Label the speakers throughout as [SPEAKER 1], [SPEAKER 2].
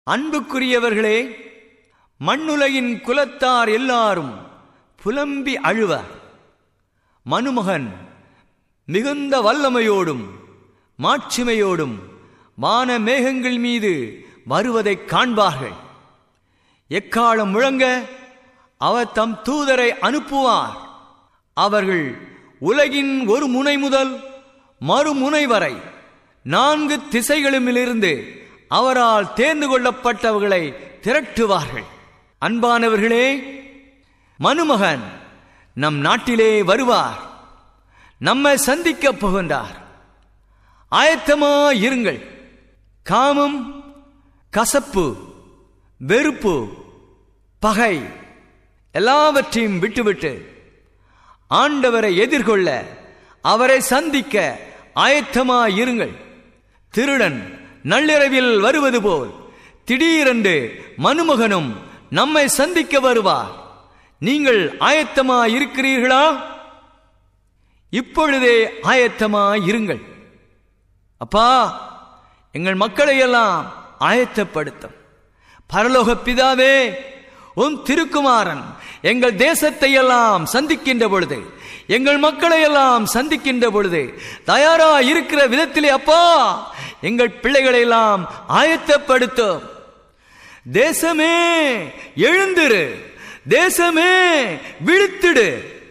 [SPEAKER 1] அன்புக்குரியவர்களே மண்ணுலகின் குலத்தார் எல்லாரும் புலம்பி அழுவர் மனுமகன் மிகுந்த வல்லமையோடும் மாட்சிமையோடும் வான மேகங்கள் மீது வருவதைக் காண்பார்கள் எக்காலம் முழங்க அவர் தம் தூதரை அனுப்புவார் அவர்கள் உலகின் ஒரு முனை முதல் மறுமுனை வரை நான்கு திசைகளுமிலிருந்து அவரால் தேர்ந்து கொள்ளப்பட்டவர்களை திரட்டுவார்கள் அன்பானவர்களே மனுமகன் நம் நாட்டிலே வருவார் நம்மை சந்திக்கப் புகுந்தார் ஆயத்தமாயிருங்கள் காமம் கசப்பு வெறுப்பு பகை எல்லாவற்றையும் விட்டுவிட்டு ஆண்டவரை எதிர்கொள்ள அவரை சந்திக்க ஆயத்தமாயிருங்கள் திருடன் நள்ளிரவில் வருவது போல் திடீரென்று மனுமகனும் நம்மை சந்திக்க வருவார் நீங்கள் ஆயத்தமாயிருக்கிறீர்களா இப்பொழுதே ஆயத்தமாயிருங்கள் அப்பா எங்கள் மக்களை எல்லாம் ஆயத்தப்படுத்தும் பரலோக பிதாவே உன் திருக்குமாரன் எங்கள் தேசத்தை எல்லாம் சந்திக்கின்ற பொழுது எங்கள் மக்களை எல்லாம் சந்திக்கின்ற பொழுது தயாரா இருக்கிற விதத்திலே அப்பா எங்கள் பிள்ளைகளை எல்லாம் ஆயத்தப்படுத்தும் தேசமே எழுந்திரு தேசமே விழித்திடு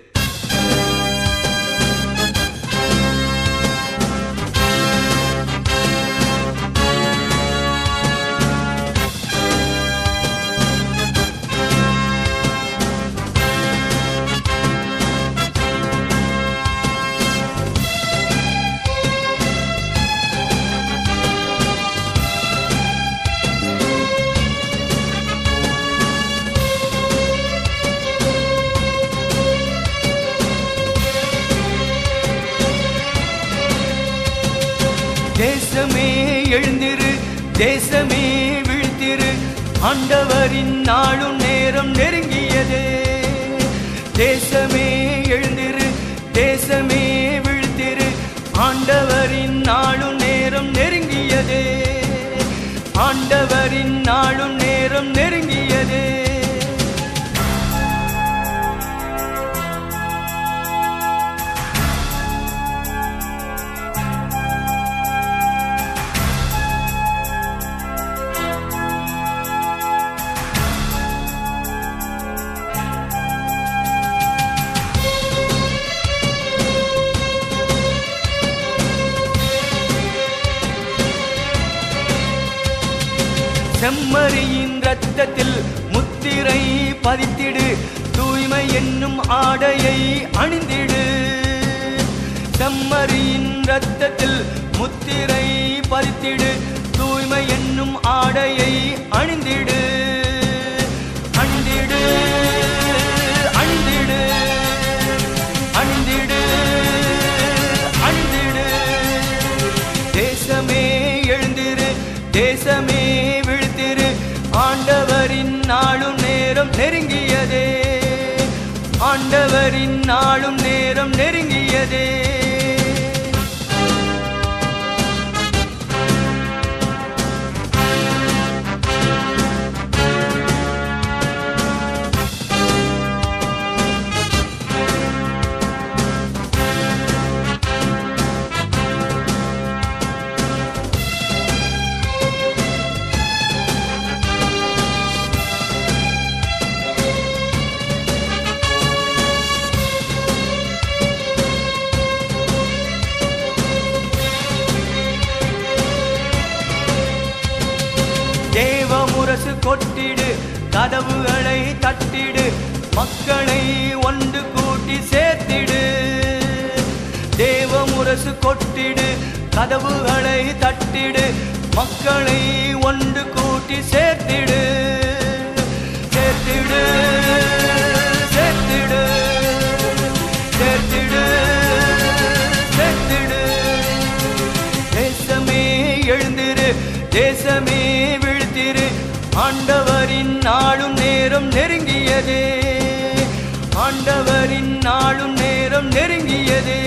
[SPEAKER 1] தேசமே எழுந்திரு தேசமே விழித்திரு ஆண்டவரின் நாளும் நேரம் நெருங்கியது தேசமே எழுந்திரு தேசமே விழித்திரு ஆண்டவரின் நாளும் நேரம் நெருங்கியது ஆண்டவரின் நாளும் நேரம் நெருங்கியது செம்மறியின் ரத்தத்தில் முத்திரை பதித்திடு தூய்மை என்னும் ஆடையை அணிந்திடு செம்மறியின் ரத்தத்தில் முத்திரை பதித்திடு தூய்மை என்னும் ஆடையை அணிந்திடு அணிந்திடு அணிந்திடு அணிந்திடு அணிந்திடு தேசமே எழுந்திரு தேசமே விழுத்திரு ஆண்டவரின் நாளும் நேரம் நெருங்கியதே ஆண்டவரின் நாளும் நேரம் நெருங்கியதே தேவ முரசு கொட்டிடு கதவுகளை தட்டிடு மக்களை ஒன்று கூட்டி சேர்த்திடு தேவ முரசு கொட்டிடு கதவுகளை தட்டிடு மக்களை ஒன்று கூட்டி சேர்த்திடு சேர்த்திடு சேர்த்திடு சேர்த்திடு சேர்த்திடு தேசமே எழுந்திரு தேசமே விழுத்திரு ஆண்டவரின் நாளும் நேரம் நெருங்கியதே ஆண்டவரின் நாளும் நேரம் நெருங்கியதே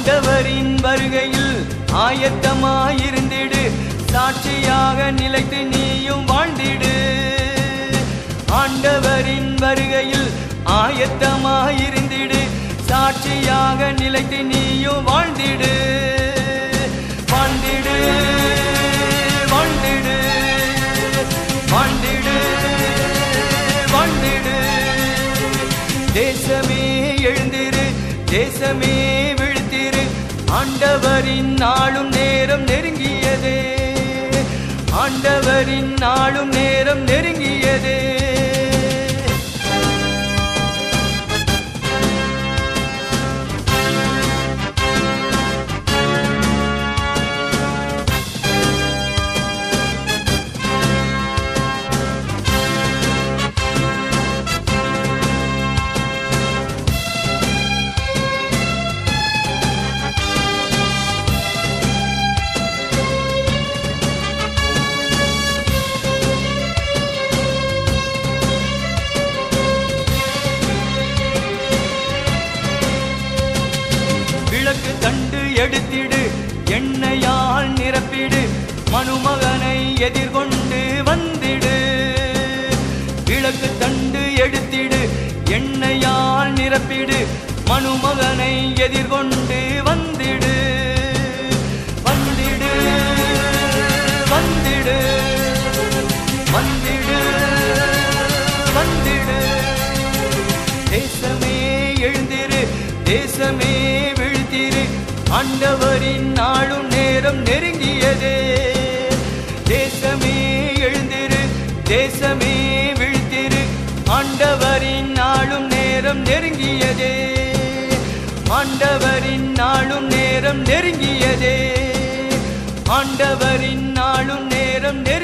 [SPEAKER 1] ஆண்டவரின் வருகையில் ஆயத்தமாயிருந்திடு சாட்சியாக நிலைத்து நீயும் வாழ்ந்திடு ஆண்டவரின் வருகையில் ஆயத்தமாயிருந்திடு சாட்சியாக நிலைத்து நீயும் வாழ்ந்திடு வாழ்ந்திடு வாழ்ந்திடு வாழ்ந்திடு வாழ்ந்திடு தேசமே எழுந்திரு தேசமே விழுத்திரு ஆண்டவரின் நாளும் நேரம் நெருங்கியதே ஆண்டவரின் நாளும் நேரம் நெருங்கியதே விளக்கு தண்டு எடுத்திடு எண்ணெயால் நிரப்பிடு மனுமகனை எதிர்கொண்டு வந்திடு விளக்கு தண்டு எடுத்திடு எண்ணெயால் நிரப்பிடு மனுமகனை எதிர்கொண்டு வந்திடு வந்திடு வந்திடு வந்திடு வந்திடு தேசமே எழுந்திரு தேசமே விழுத்திரு ஆண்டவரின் நாளும் நேரம் நெருங்கியதே தேசமே எழுந்திரு தேசமே விழுத்திரு ஆண்டவரின் நாளும் நேரம் நெருங்கியதே ஆண்டவரின் நாளும் நேரம் நெருங்கியதே ஆண்டவரின் நாளும் நேரம் நெருங்கியதே